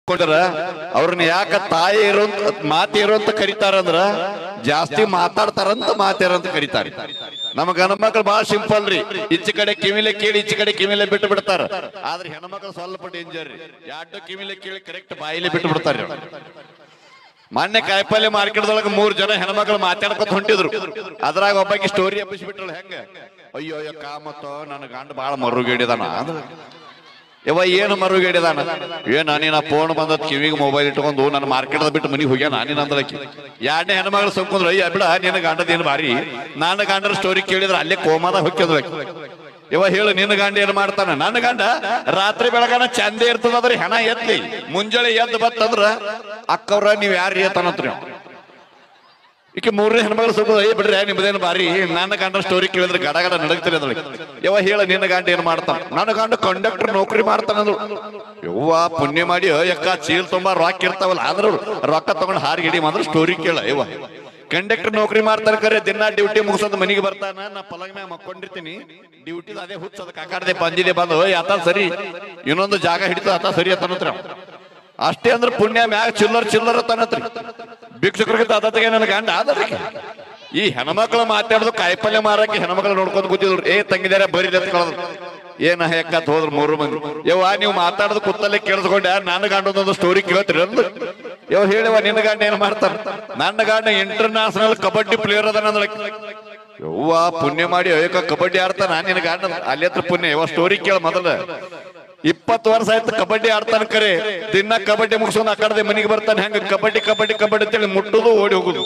ಕೊಡ್ರ ಅವ್ರನ್ನ ಯಾಕ ತಾಯಿ ಇರೋಂತ ಮಾತಿ ಇರೋಂತ ಕರಿತಾರಂದ್ರ ಜಾಸ್ತಿ ಮಾತಾಡ್ತಾರಂತ ಮಾತೇರಂತ ಕರಿತಾರೆ ನಮ್ಮ ಗಂಡ್ಮಕ್ಳು ಬಹಳ ಸಿಂಪಲ್ ರೀ ಈಚೆ ಕಡೆ ಕಿವಿಲೆ ಕೇಳಿ ಈಚೆ ಕಡೆ ಕಿವಿಲೆ ಬಿಟ್ಟು ಬಿಡ್ತಾರ ಆದ್ರೆ ಹೆಣ್ಮಕ್ಳು ಸ್ವಲ್ಪ ಡೇಂಜರ್ ರೀ ಎರಡು ಕಿವಿಲೆ ಕೇಳಿ ಕರೆಕ್ಟ್ ಬಾಯಿಲೆ ಬಿಟ್ಟು ಬಿಡ್ತಾರೆ ಮೊನ್ನೆ ಕಾಯಿಪಲ್ಲೆ ಮಾರ್ಕೆಟ್ದೊಳಗ ಮೂರ್ ಜನ ಹೆಣ್ಮಕ್ಳು ಮಾತಾಡ್ಕೊತ ಹೊಂಟಿದ್ರು ಅದ್ರಾಗ ಒಬ್ಬಾಕಿ ಸ್ಟೋರಿ ಎಬ್ಬಿಸ್ಬಿಟ್ರಲ್ಲ ಹೆಂಗ ಅಯ್ಯೋ ಅಯ್ಯೋ ಕಾಮತ್ತೋ ನನ್ನ ಗಂಡ ಬಾಳ ಮರುಗೇಡಿದಾನ ಅಂದ್ರ ಯವ ಏನು ಮರುಗೇಡಿದಾನ ಏನ ನೀನ ಫೋನ್ ಬಂದದ್ ಕಿವಿಗೆ ಮೊಬೈಲ್ ಇಟ್ಕೊಂಡು ನನ್ನ ಮಾರ್ಕೆಟ್ ಬಿಟ್ಟು ಮನಿಗೆ ಹೋಗ್ಯಾನ ನೀನ್ ಅಂದ್ರಕಿ ಎರಡನೇ ಹೆಣ್ಮಗಳು ಸಂಕೊಂಡ್ರು ಅಯ್ಯ ಬಿಡ ನಿನ್ನ ಗಂಡದ ಏನು ಬಾರಿ ನನ್ನ ಗಂಡರ ಸ್ಟೋರಿ ಕೇಳಿದ್ರೆ ಅಲ್ಲೇ ಕೋಮಾದ ಹೊಕ್ಕಿದ್ರು ಇವ ಹೇಳು ನಿನ್ನ ಗಂಡ ಏನ್ ಮಾಡ್ತಾನ ನನ್ನ ಗಂಡ ರಾತ್ರಿ ಬೆಳಗಾನ ಚಂದೆ ಇರ್ತದ ಹೆಣ ಎತ್ಲಿ ಮುಂಜಾನೆ ಎದ್ದು ಬತ್ತಂದ್ರ ಅಕ್ಕವ್ರ ನೀವ್ ಯಾರು ಏತನತ್ರಿ ಈಕೆ ಮೂರನೇ ಹೆಣ್ಮಗಳು ಸ್ವಲ್ಪ ಏ ಬಿಡ್ರಿ ನಿಮ್ದೇನು ಬಾರಿ ನನ್ನ ಗಂಡ ಸ್ಟೋರಿ ಕೇಳಿದ್ರೆ ಗಡ ಗಡ ನಡಗ್ತೀರಿ ಅದ್ರಲ್ಲಿ ಯವ ಹೇಳ ನಿನ್ನ ಗಂಡ ಏನ್ ಮಾಡ್ತಾನ ನನ್ನ ಗಂಡ ಕಂಡಕ್ಟರ್ ನೌಕರಿ ಮಾಡ್ತಾನ ಅಂದ್ರು ಯವ್ವ ಪುಣ್ಯ ಮಾಡಿ ಯಕ್ಕ ಚೀಲ್ ತುಂಬಾ ರೊಕ್ಕ ಇರ್ತಾವಲ್ಲ ಆದ್ರೂ ರೊಕ್ಕ ತಗೊಂಡ್ ಹಾರಿ ಗಿಡಿ ಮಾತ್ರ ಸ್ಟೋರಿ ಕೇಳ ಯವ್ವ ಕಂಡಕ್ಟರ್ ನೌಕರಿ ಮಾಡ್ತಾನ ಕರೆ ದಿನ ಡ್ಯೂಟಿ ಮುಗಿಸೋದ್ ಮನಿಗೆ ಬರ್ತಾನ ನಾ ಪಲಂಗ ಮ್ಯಾಗ ಮಕ್ಕೊಂಡಿರ್ತೀನಿ ಡ್ಯೂಟಿ ಅದೇ ಹುಚ್ಚದ ಕಾಕಾಡದೆ ಬಂದಿದೆ ಬಂದು ಆತ ಸರಿ ಇನ್ನೊಂದು ಜಾಗ ಹಿಡಿತು ಆತ ಸರಿ ಅತನತ್ರ ಅಷ್ಟೇ ಅಂದ್ರೆ ಪುಣ್ಯ ಮ್ಯಾಗ ಚಿಲ್ಲರ್ ಚಿಲ್ಲರ್ ತನ್ನತ್ರಿ ಭಿಕ್ಷುಕರಿಗೆ ತಾತಗೆ ನನ್ನ ಗಂಡ ಆದ್ರಿ ಈ ಹೆಣ್ಮಕ್ಳು ಮಾತಾಡೋದು ಕಾಯಿಪಲ್ಯ ಮಾರಕ್ಕೆ ಹೆಣ್ಮಕ್ಳು ನೋಡ್ಕೊಂಡು ಕೂತಿದ್ರು ಏ ತಂಗಿದಾರ ಬರೀ ಎತ್ಕೊಳ್ಳೋದು ಏನ ಹೆಕ್ಕತ್ ಹೋದ್ರು ಮೂರು ಮಂದಿ ಯವ್ವ ನೀವು ಮಾತಾಡೋದು ಕುತ್ತಲ್ಲೇ ಕೇಳಿಸ್ಕೊಂಡೆ ನನ್ನ ಗಂಡ ಒಂದು ಸ್ಟೋರಿ ಕೇಳ್ತೀರಿ ಅಂದ್ ಯವ್ ಹೇಳಿವ ನಿನ್ನ ಗಂಡ ಏನ್ ಮಾಡ್ತಾನ ನನ್ನ ಗಂಡ ಇಂಟರ್ ನ್ಯಾಷನಲ್ ಕಬಡ್ಡಿ ಪ್ಲೇಯರ್ ಅದನ್ನ ಅಂದ್ರ ಯವ್ವ ಪುಣ್ಯ ಮಾಡಿ ಅಯ್ಯಕ್ಕ ಕಬಡ್ಡಿ ಆಡ್ತಾನ ನಿನ್ನ ಗಂಡ ಅಲ್ಲಿ ಹತ್ರ ಪುಣ್ಯ ಯವ ಸ್ಟೋರಿ ಕೇಳ ಮೊದಲ ಇಪ್ಪತ್ತು ವರ್ಷ ಆಯ್ತು ಕಬಡ್ಡಿ ಆಡ್ತಾನ ಕರೆ ದಿನ ಕಬಡ್ಡಿ ಮುಗಿಸ್ಕೊಂಡು ಆ ಕಡೆ ಮನೆಗೆ ಬರ್ತಾನೆ ಹೆಂಗ ಕಬಡ್ಡಿ ಕಬಡ್ಡಿ ಕಬಡ್ಡಿ ಅಂತೇಳಿ ಮುಟ್ಟುದು ಓಡಿ ಹೋಗುದು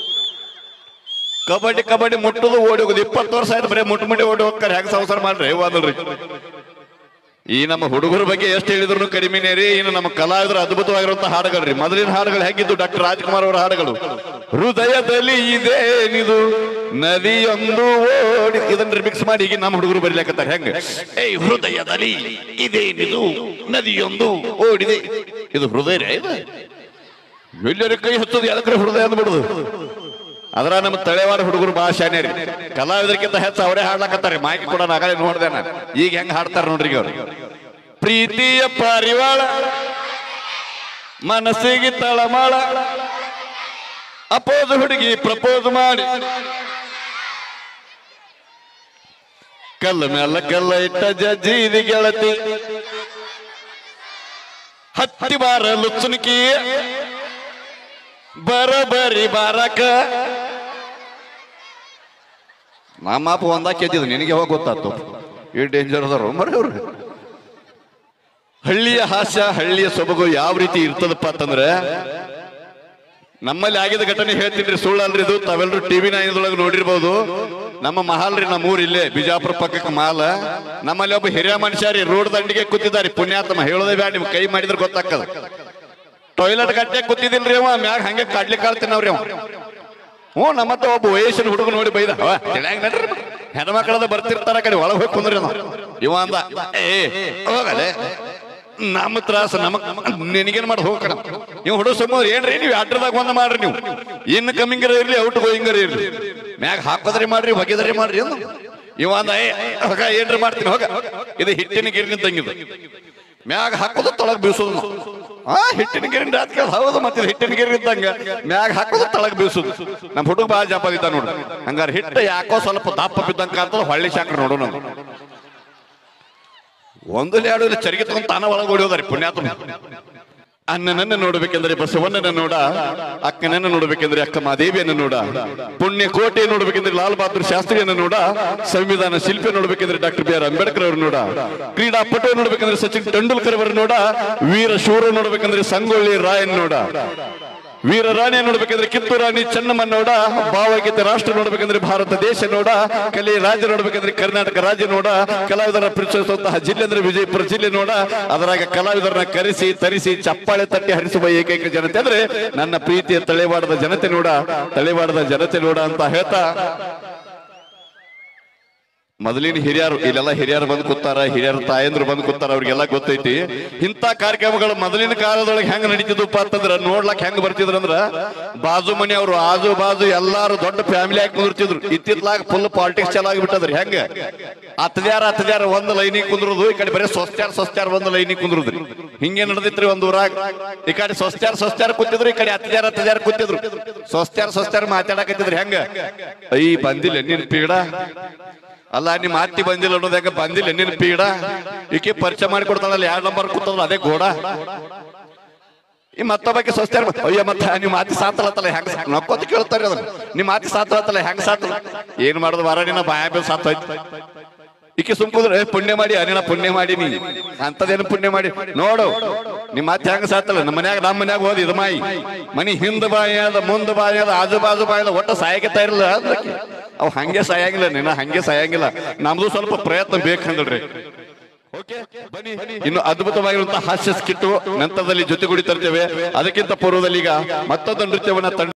ಕಬಡ್ಡಿ ಕಬಡ್ಡಿ ಮುಟ್ಟುದು ಓಡಿ ಹೋಗುದು ಇಪ್ಪತ್ತು ವರ್ಷ ಆಯ್ತು ಬರೀ ಮುಟ್ಟು ಮುಟ್ಟಿ ಓಡಿ ಹೋಗ್ತಾರೆ ಹೆಂಗ್ ಸಂಸಾರ ಮಾಡ್ರಿ ವಾದಲ್ರಿ ಈ ನಮ್ಮ ಹುಡುಗರ ಬಗ್ಗೆ ಎಷ್ಟು ಹೇಳಿದ್ರು ಕಡಿಮೆನೇ ರೀ ಇನ್ನು ನಮ್ಮ ಕಲಾವಿದರು ಅದ್ಭುತವಾಗಿರುವಂತಹ ಹಾಡುಗಳು ರೀ ಮೊದಲಿನ ಹಾಡುಗಳು ಹೇಗಿದ್ದು ಡಾಕ್ಟರ್ ರಾಜ್ಕುಮಾರ್ ಅವರ ಹಾಡುಗಳು ಹೃದಯದಲ್ಲಿ ಇದೇನಿದು ನದಿಯೊಂದು ಓಡಿ ಇದನ್ನ ರಿಮಿಕ್ಸ್ ಮಾಡಿ ಈಗ ನಮ್ಮ ಹುಡುಗರು ಬರೀಲಾಕತ್ತಾರೆ ಹೆಂಗ ಏಯ್ ಹೃದಯದಲ್ಲಿ ಇದೇನಿದು ನದಿಯೊಂದು ಓಡಿದೆ ಇದು ಹೃದಯ ರೀ ಇದು ಎಲ್ಲರ ಕೈ ಹಚ್ಚೋದು ಯಾವ್ದಕ್ರೆ ಹೃದಯ ಅಂದ್ಬಿಡುದು ಅದ್ರ ನಮ್ಮ ತಳೆವಾಡ ಹುಡುಗರು ಭಾಳ ಶಾನೆ ರೀ ಕಲಾವಿದರಿಗಿಂತ ಹೆಚ್ಚು ಅವರೇ ಹಾಡ್ಲಾಕತ್ತಾರೆ ಮಾಹಿತಿ ಕೂಡ ನಾಗಲೇ ನೋಡ್ದೆ ನಾನು ಈಗ ಹೆಂಗ್ ಹಾಡ್ತಾರ ನೋಡ್ರಿ ಈಗ ಅವ್ರು ಪ್ರೀತಿಯ ಪಾರಿವಾಳ ಮನಸ್ಸಿಗೆ ತಳಮಾಳ ಅಪೋಸ್ ಹುಡುಗಿ ಪ್ರಪೋಸ್ ಮಾಡಿ ಕಲ್ಲ ಮ್ಯಾಲ ಕಲ್ಲ ಇಟ್ಟ ಜಜ್ಜೀದಿ ಗೆಳತಿ ಹತ್ತಿ ಬಾರ ಲುಚ್ಚುನಿಕಿ ಬರಬರಿ ಬಾರಕ ನಮ್ಮ ಅಪ್ಪ ಒಂದಾಕಿ ಎದ್ದಿದ್ದು ನಿನಗೆ ಯಾವಾಗ ಗೊತ್ತಾತು ಈ ಡೇಂಜರ್ ಅದಾರ ಮರಿ ಅವ್ರು ಹಳ್ಳಿಯ ಹಾಸ್ಯ ಹಳ್ಳಿಯ ಸೊಬಗು ಯಾವ ರೀತಿ ಇರ್ತದಪ್ಪ ಅಂತಂದ್ರೆ ನಮ್ಮಲ್ಲಿ ಆಗಿದ ಘಟನೆ ಹೇಳ್ತೀನಿ ಸುಳ್ಳಲ್ರಿ ಇದು ತಾವೆಲ್ಲರೂ ಟಿವಿ ನೈನದೊಳಗೆ ನೋಡಿರ್ಬೋದು ನಮ್ಮ ಮಹಾಲ್ ರೀ ನಮ್ಮ ಊರ್ ಇಲ್ಲೇ ಬಿಜಾಪುರ ಪಕ್ಕಕ್ಕೆ ಮಾಲ ನಮ್ಮಲ್ಲಿ ಒಬ್ಬ ಹಿರಿಯ ಮನುಷ್ಯ ರೀ ರೋಡ್ ದಂಡಿಗೆ ಕೂತಿದ್ದಾರೆ ಪುಣ್ಯಾತ್ಮ ಹೇಳೋದೇ ಬ್ಯಾಡ ನಿಮ್ಗೆ ಕೈ ಮಾಡಿದ್ರೆ ಗೊತ್ತಾಗ್ತದ ಟಾಯ್ಲೆಟ್ ಗಟ್ಟೆ ಕೂತಿದಿಲ್ರಿ ಅವ ಮ್ಯಾಗ ಹಂಗೆ ಕಡ್ಲಿ ಕಾಳ್ತೀನವ್ರಿ ಅವ ಹ್ಞೂ ನಮ್ಮತ್ತ ಒಬ್ಬ ವಯಸ್ಸಿನ ಹುಡುಗ ನೋಡಿ ಬೈದ ಅವ ತಿಳಿಯಾಗ ನಡ್ರಿ ಹೆಣ್ಮಕ್ಳದ ಬರ್ತಿರ್ತಾರ ಆ ಕಡೆ ಒಳಗೆ ಹೋಗಿ ಕುಂದ್ರಿ ನಾವು ಇವ ಅಂದ ಏ ಹೋಗಲೆ ನಮ್ಮ ತ್ರಾಸ ನಮಗ್ ನಿನಗೇನ್ ಮಾಡಿ ಹೋಗ್ಕಣ ನೀವು ಹುಡುಗ ಸುಮ್ಮ ಏನ್ರಿ ನೀವು ಅಡ್ರದಾಗ ಒಂದ ಮಾಡ್ರಿ ನೀವು ಇನ್ ಕಮ್ಮಿಂಗರ ಇರ್ಲಿ ಔಟ್ ಗೋಯಿಂಗರ ಇರ್ಲಿ ಮ್ಯಾಗ ಹಾಕೋದ್ರಿ ಮಾಡ್ರಿ ಹೊಗೆದ್ರಿ ಮಾಡ್ರಿ ಅಂದ ಇವ ಅಂದ ಏ ಹೋಗ ಏನ್ರಿ ಮಾಡ್ತೀನಿ ಹೋಗ ಇದು ಹಿಟ್ಟಿನ ಗಿರ್ನಿ ತಂಗಿದು ಮ್ಯಾಗ ಹಾಕೋದು ತೊಳಗ್ ಬೀಸೋದು ನಾವು. ಆ ಹಿಟ್ಟಿನ ಗಿರಿನ ರಾತ್ರಿ ಹೌದು ಮತ್ತೆ ಇದು ಹಿಟ್ಟಿನ ಗಿರಿ ಇದ್ದಂಗ ಮ್ಯಾಗ ಹಾಕೋದು ತಳಗ್ ಬೀಸೋದು ನಮ್ಮ ಹುಡುಗ ಬಾಳ ಜಾಪ ಇದ್ದ ನೋಡ್ರಿ ಹಂಗಾರೆ ಹಿಟ್ಟು ಯಾಕೋ ಸ್ವಲ್ಪ ದಪ್ಪ ಬಿದ್ದಂಗ ಕಾಣ್ತದ ಹೊಳ್ಳಿ ಶಾಕ್ರ ನೋಡು ನಾವು ಒಂದು ಎರಡು ಚರಿಗೆ ತಗೊಂಡ್ ತಾನ ಒಳಗೆ ಓಡಿ ಪುಣ್ಯಾತ್ಮ ಅಣ್ಣನನ್ನ ನೋಡ್ಬೇಕೆಂದ್ರೆ ಬಸವಣ್ಣನ ನೋಡ ಅಕ್ಕನನ್ನ ನೋಡ್ಬೇಕೆಂದ್ರೆ ಅಕ್ಕ ಮಾದೇವಿಯನ್ನ ನೋಡ ಪುಣ್ಯ ಕೋಟೆ ನೋಡ್ಬೇಕೆಂದ್ರೆ ಲಾಲ್ ಬಹದ್ದೂರ್ ಶಾಸ್ತ್ರಿಯನ್ನ ನೋಡ ಸಂವಿಧಾನ ಶಿಲ್ಪಿ ನೋಡ್ಬೇಕೆಂದ್ರೆ ಡಾಕ್ಟರ್ ಬಿ ಆರ್ ಅಂಬೇಡ್ಕರ್ ಅವರು ನೋಡ ಕ್ರೀಡಾಪಟು ನೋಡ್ಬೇಕಂದ್ರೆ ಸಚಿನ್ ತೆಂಡೂಲ್ಕರ್ ಅವರು ನೋಡ ವೀರ ಶೂರ ನೋಡ್ಬೇಕಂದ್ರೆ ಸಂಗೊಳ್ಳಿ ರಾಯನ್ ನೋಡ ವೀರ ರಾಣಿ ನೋಡ್ಬೇಕಂದ್ರೆ ಕಿತ್ತೂರು ರಾಣಿ ಚೆನ್ನಮ್ಮ ನೋಡ ಭಾವಗೀತೆ ರಾಷ್ಟ್ರ ನೋಡ್ಬೇಕಂದ್ರೆ ಭಾರತ ದೇಶ ನೋಡ ಕಲೆ ರಾಜ್ಯ ನೋಡ್ಬೇಕಂದ್ರೆ ಕರ್ನಾಟಕ ರಾಜ್ಯ ನೋಡ ಕಲಾವಿದರ ಪ್ರೀತಿಸುವಂತಹ ಜಿಲ್ಲೆ ಅಂದ್ರೆ ವಿಜಯಪುರ ಜಿಲ್ಲೆ ನೋಡ ಅದರಾಗ ಕಲಾವಿದರನ್ನ ಕರೆಸಿ ತರಿಸಿ ಚಪ್ಪಾಳೆ ತಟ್ಟಿ ಹರಿಸುವ ಏಕೈಕ ಜನತೆ ಅಂದ್ರೆ ನನ್ನ ಪ್ರೀತಿಯ ತಳೆವಾಡದ ಜನತೆ ನೋಡ ತಳೆವಾಡದ ಜನತೆ ನೋಡ ಅಂತ ಹೇಳ್ತಾ ಮೊದಲಿನ ಹಿರಿಯರು ಇಲ್ಲೆಲ್ಲ ಹಿರಿಯರು ಬಂದು ಕೂತಾರ ಹಿರಿಯರ ತಾಯಂದ್ರು ಬಂದು ಕೂತಾರ ಅವ್ರಿಗೆಲ್ಲ ಗೊತ್ತೈತಿ ಇಂಥ ಕಾರ್ಯಕ್ರಮಗಳು ಮೊದಲಿನ ಕಾಲದೊಳಗೆ ಹೆಂಗ್ ನಡೀತಿದ್ವಪ್ಪ ಅಂತಂದ್ರ ನೋಡ್ಲಕ್ ಹೆಂಗ್ ಬರ್ತಿದ್ರ ಅಂದ್ರ ಬಾಜು ಮನೆಯವರು ಆಜು ಬಾಜು ಎಲ್ಲಾರು ದೊಡ್ಡ ಫ್ಯಾಮಿಲಿ ಆಗಿ ಕುಂದಿರ್ತಿದ್ರು ಇತ್ತಿತ್ಲಾಗ ಫುಲ್ ಪಾಲಿಟಿಕ್ಸ್ ಚಾಲು ಆಗಿಬಿಟ್ಟದ್ರಿ ಹೆಂಗ ಹತ್ತದ್ಯಾರ ಹತ್ತದ್ಯಾರ ಒಂದ್ ಲೈನಿಗೆ ಕುಂದ್ರದು ಈ ಕಡೆ ಬರೀ ಸ್ವಸ್ತ್ಯಾರ ಸ್ವಸ್ತ್ಯಾರ ಒಂದ್ ಲೈನಿಗೆ ಕುಂದ್ರದ್ರಿ ಹಿಂಗೆ ನಡೆದಿತ್ರಿ ಒಂದ್ ಊರಾಗ ಈ ಕಡೆ ಸ್ವಸ್ತ್ಯಾರ ಸ್ವಸ್ತ್ಯಾರ ಕೂತಿದ್ರು ಈ ಕಡೆ ಹತ್ತದ್ಯಾರ ಹತ್ತದ್ಯಾರ ಕೂತಿದ್ರು ಸ್ವಸ್ತ್ಯಾರ ಸ್ವಸ್ತ್ಯಾರ ಮಾತಾಡಕತ್ತಿದ್ರು ಹೆಂಗ ಐ ಬಂದಿಲ್ಲ ನಿನ್ ಪೀಡ ಅಲ್ಲ ನಿಮ್ಮ ಅತ್ತಿ ಬಂದಿಲ್ಲ ಅನ್ನೋದಾಗ ಬಂದಿಲ್ಲ ನಿನ್ನ ಪೀಡ ಈಕೆ ಪರಿಚಯ ಮಾಡಿಕೊಡ್ತಾಳಲ್ಲ ಎರಡು ನಂಬರ್ ಕೂತಲ್ಲ ಅದೇ ಗೋಡ ಈ ಮತ್ತೊಬ್ಬಕ್ಕೆ ಸ್ವಸ್ಥರ ಅಯ್ಯ ಮತ್ತ ನಿಮ್ಮ ಮಾತಿ ಸಾತಲತ್ತಲ್ಲ ಹೆಂಗ ನಕ್ಕೋತ ಕೇಳ್ತಾರೆ ಅದನ್ನ ನಿಮ್ಮ ಮಾತಿ ಸಾತಲತ್ತಲ್ಲ ಹೆಂಗ ಸಾತಲ್ಲ ಏನ್ ಮಾಡೋದು ವಾರ ನಿನ್ನ ಬಾಯ ಬೇಲ್ ಸಾತೋಯ್ತು ಈಕೆ ಸುಮ್ಕುದ್ರೆ ಏ, ಪುಣ್ಯ ಮಾಡಿ ಅನಿನ ಪುಣ್ಯ ಮಾಡೀನಿ ಅಂತದೇನು ಪುಣ್ಯ ಮಾಡಿ ನೋಡು ನಿಮ್ಮ ಮಾತಿ ಹೆಂಗ ಸಾತಲ್ಲ ನಮ್ಮ ಮನ್ಯಾಗ ನಮ್ಮ ಮನ್ಯಾಗ ಹೋದ್ ಇದು ಮಾಯಿ ಮನಿ ಹಿಂದ ಬಾಯಿ ಅದ ಮುಂದ ಬಾಯಿ ಅದ ಆಜು ಬಾಜು ಬಾಯಿ ಅದ ಒಟ್ಟ ಸಾಯಕತ್ತಾ ಇರಲ್ಲ ಅಂದ್ರಕಿ. ಅವ್ ಹಂಗೆ ಸಾಯಂಗಿಲ್ಲ ನಿನ್ನ ಹಂಗೆ ಸಾಯಂಗಿಲ್ಲ ನಮ್ದು ಸ್ವಲ್ಪ ಪ್ರಯತ್ನ ಬೇಕಂದ್ರಿ ಓಕೆ ಬನ್ನಿ ಇನ್ನು ಅದ್ಭುತವಾಗಿರುವಂತಹ ಹಾಸ್ಯ ಸ್ಕಿಟ್ಟು ನಂತರದಲ್ಲಿ ಜೊತೆಗೂಡಿ ತರ್ತೇವೆ ಅದಕ್ಕಿಂತ ಪೂರ್ವದಲ್ಲಿ ಈಗ ಮತ್ತೊಂದು ನೃತ್ಯವನ್ನ ತಂಡ